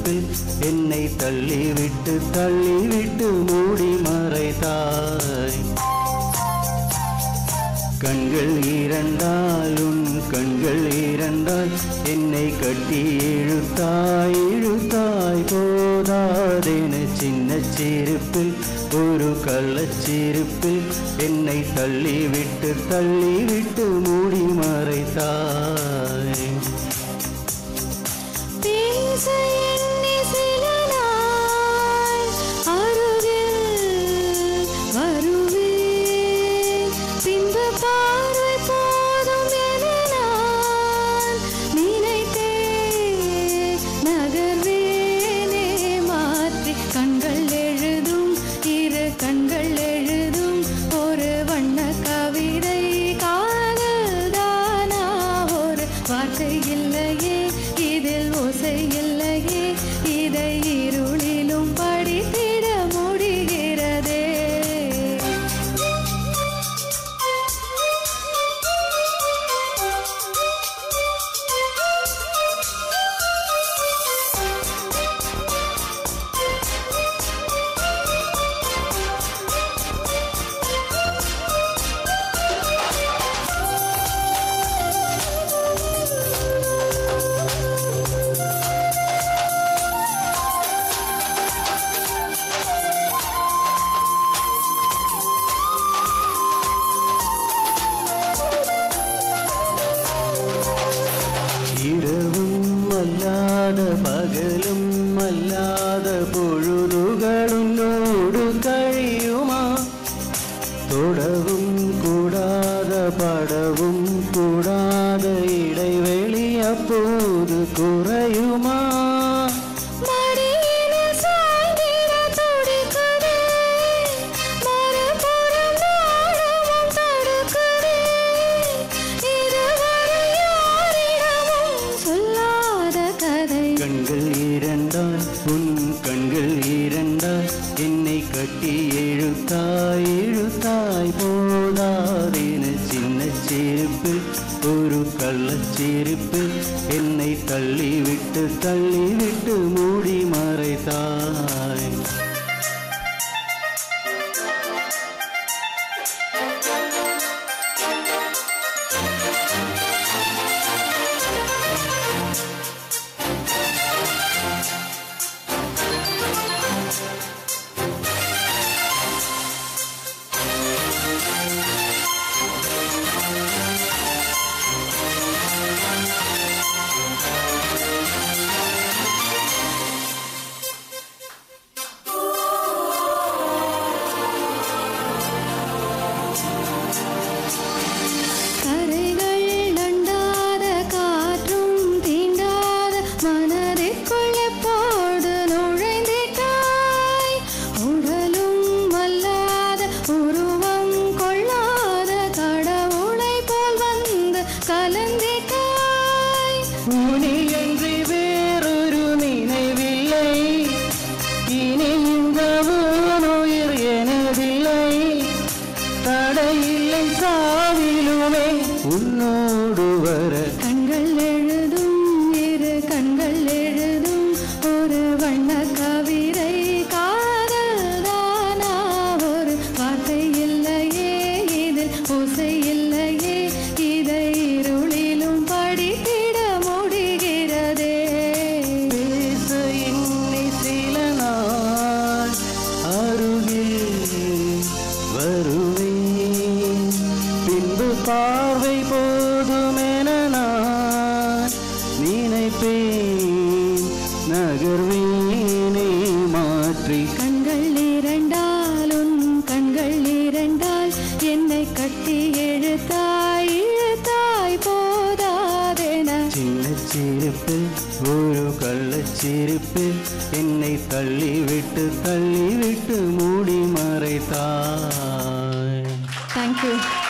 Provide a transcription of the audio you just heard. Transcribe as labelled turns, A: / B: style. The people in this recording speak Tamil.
A: சிரிப்பில் என்னை தள்ளிவிட்டு தள்ளிவிட்டு மூடி மறைத்தாய் கண்கள் இரண்டால் உன் கண்கள் இரண்டால் என்னை கட்டி இழுத்தாய் இழுத்தாய் போதாதென சின்ன சிரிப்பில் ஒரு கள்ளச்சிரிப்பில் என்னை தள்ளிவிட்டு தள்ளிவிட்டு மூடி மறைத்தாய்
B: பேச எண்ணி சில நாள் அருகில் வருவேன். பின்பு பார்வை போதும் என நான் நினைத்தேன். நகர்வேனே மாற்றி கண்கள் எழுதும் இரு கண்கள் எழுதும் ஒரு வண்ண கவிதை காதல்தானா ஒரு வார்த்தை இல்லையே இதில் ஓசை இல்லையே இதை இருளிலும் படித்திட முடிகிறதே
A: இரவும் அல்லாத பகலும் அல்லாத பொழுதுகளுன்னோடு கழியுமா தொடவும் கூடாத படவும் கூடாத இடைவெளி அப்போது குறையுமா
B: மடியினில் சாய்ந்திட துடிக்குதே. மறுபுறம் நாடவும் தடுக்குதே. இதுவரை யாரிடமும் சொல்லாத கதை
A: கண்கள் இரண்டால் உன் கண்கள் இரண்டால் என்னை கட்டி இழுத்தாய் இழுத்தாய் போதாதென சின்ன சிரிப்பில் ஒரு கள்ளச்சிரிப்பில் என்னை தள்ளிவிட்டு தள்ளிவிட்டு மூடி மறைத்தாய்
B: கரைகள் அண்டாத காற்றும் தீண்டாத மனதிற்குள்ளே போடு நுழைந்திட்டாய் உடலும் அல்லாத உருவம் கொள்ளாத கடவுளை போல் வந்து கலந்திட்டாய்
A: உனியன்றி வேறொரு நினைவில்லை இனி இந்த உயிர் எனதில்லை தடையில்லை சாவிலுமே உன்னோடு வர
B: கண்கள் எழுதும் இரு கண்கள் எழுதும் ஒரு வண்ண கவிதை காதல்தானா ஒரு வார்த்தை இல்லையே இதில் ஓசை இல்லையே இதை இருளிலும் படித்திட முடிகிறதே
A: பேச இன்னை சில நாள் அருகில் வருவேன் பின்பு பார்வை போதுமென நான் நினைப்பேன் நகர்வேனே மாற்றி
B: கண்கள் இரண்டால் உன் கண்கள் இரண்டால் என்னை கட்டி இழுத்தாய் இழுத்தாய் போதாதென
A: சின்ன சிரிப்பில் ஒரு கள்ளச்சிரிப்பில் என்னை தள்ளிவிட்டு தள்ளிவிட்டு மூடி மறைத்தாய்
B: தேங்க்யூ